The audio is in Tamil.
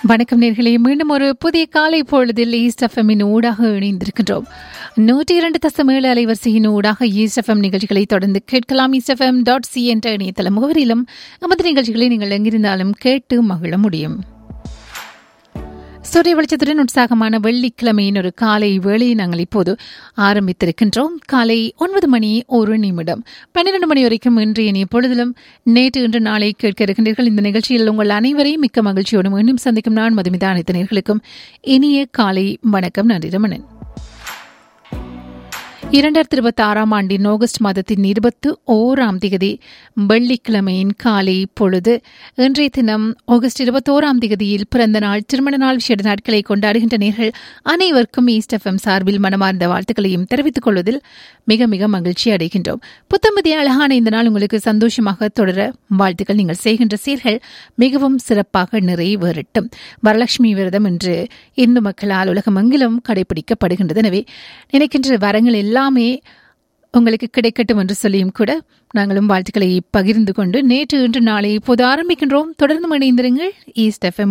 வணக்கம் நேர்களே மீண்டும் ஒரு புதிய காலை பொழுதில் ஈஸ்ட் எஃப்எம்மின் ஊடாக இணைந்திருக்கின்றோம் நூற்றி இரண்டு தசம் ஏழு அலைவரிசையின் ஊடாக ஈஸ்ட் எஃப்எம் நிகழ்ச்சிகளை தொடர்ந்து கேட்கலாம் ஈஸ்ட் எஃப்எம் டாட் சி என்ற இணையதள முகவரியிலும் நமது நிகழ்ச்சிகளை நீங்கள் எங்கிருந்தாலும் கேட்டு மகிழ முடியும் சூரிய வெளிச்சத்துடன் உற்சாகமான வெள்ளிக்கிழமையின் ஒரு காலை வேளையை நாங்கள் இப்போது ஆரம்பித்திருக்கின்றோம் காலை ஒன்பது மணி ஒரு நிமிடம் பன்னிரண்டு மணி வரைக்கும் இன்றைய இனிய பொழுதிலும் நேற்று இன்று நாளை கேட்க இருக்கின்றீர்கள் இந்த நிகழ்ச்சியில் உங்கள் அனைவரையும் மிக்க மகிழ்ச்சியோடு மீண்டும் சந்திக்கும் நான் மதுமிதா அனைத்து நேர்களுக்கும் இனிய காலை வணக்கம் நன்றி ரமணன் இரண்டாயிரத்தி இருபத்தி ஆறாம் ஆண்டின் ஆகஸ்ட் மாதத்தின் இருபத்து ஓராம் திகதி வெள்ளிக்கிழமையின் காலை பொழுது இன்றைய தினம் ஆகஸ்ட் இருபத்தோராம் திகதியில் பிறந்த நாள் திருமண நாள் விசேட நாட்களை கொண்டாடுகின்ற நேர்கள் அனைவருக்கும் ஈஸ்ட் எஃப்எம் சார்பில் மனமார்ந்த வாழ்த்துக்களையும் தெரிவித்துக் கொள்வதில் மிக மிக மகிழ்ச்சி அடைகின்றோம் புத்தம்பதிய அழகான இந்த நாள் உங்களுக்கு சந்தோஷமாக தொடர வாழ்த்துக்கள் நீங்கள் செய்கின்ற செயல்கள் மிகவும் சிறப்பாக நிறைவேறட்டும் வரலட்சுமி விரதம் என்று இந்து மக்களால் உலகமெங்கிலும் கடைபிடிக்கப்படுகின்றது எனவே நினைக்கின்ற வரங்கள் எல்லாமே உங்களுக்கு கிடைக்கட்டும் என்று சொல்லியும் கூட நாங்களும் வாழ்த்துக்களை பகிர்ந்து கொண்டு நேற்று இன்று நாளை இப்போது ஆரம்பிக்கின்றோம் தொடர்ந்து இணைந்திருங்கள் ஈஸ்ட் எஃப்எம்